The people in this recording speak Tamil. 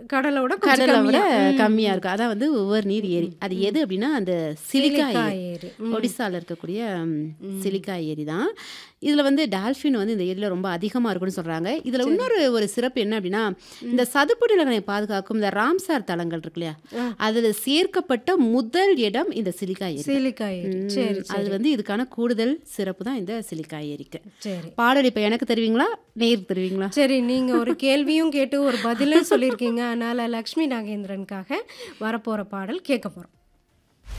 கடலோட கொஞ்சம் கடலை விட கம்மியா. ம். கம்மியாக இருக்கும் அதான் வந்து ஒவ்வொரு நீர் ஏரி அது எது அப்படின்னா அந்த சிலிக்கா சிலிக்கா ஏரி ஏரி. ம். ஒடிசால இருக்கக்கூடிய ம், சிலிக்கா ஏரி தான் இதில் வந்து டால்ஃபின் வந்து இந்த ஏரியில் ரொம்ப அதிகமாக இருக்குன்னு சொல்கிறாங்க இதில் இன்னொரு ஒரு சிறப்பு என்ன அப்படின்னா இந்த சதுப்பு நிலங்களை பாதுகாக்கும் இந்த ராம்சார் தலங்கள் இருக்கு இல்லையா ஆ. அதில் சேர்க்கப்பட்ட முதல் இடம் இந்த சிலிக்கா ஏரி சிலிக்கா ஏரி ம், சரி அது சரி வந்து இதுக்கான கூடுதல் சிறப்பு தான் இந்த சிலிக்கா ஏரிக்கு சரி பாடல் இப்போ எனக்கு தருவீங்களா நேருக்கு தருவீங்களா சரி நீங்க ஒரு கேள்வியும் கேட்டு ஒரு பதிலும் சொல்லியிருக்கீங்க அதனால லக்ஷ்மி நாகேந்திரனுக்காக வரப்போற பாடல் கேட்க போறோம்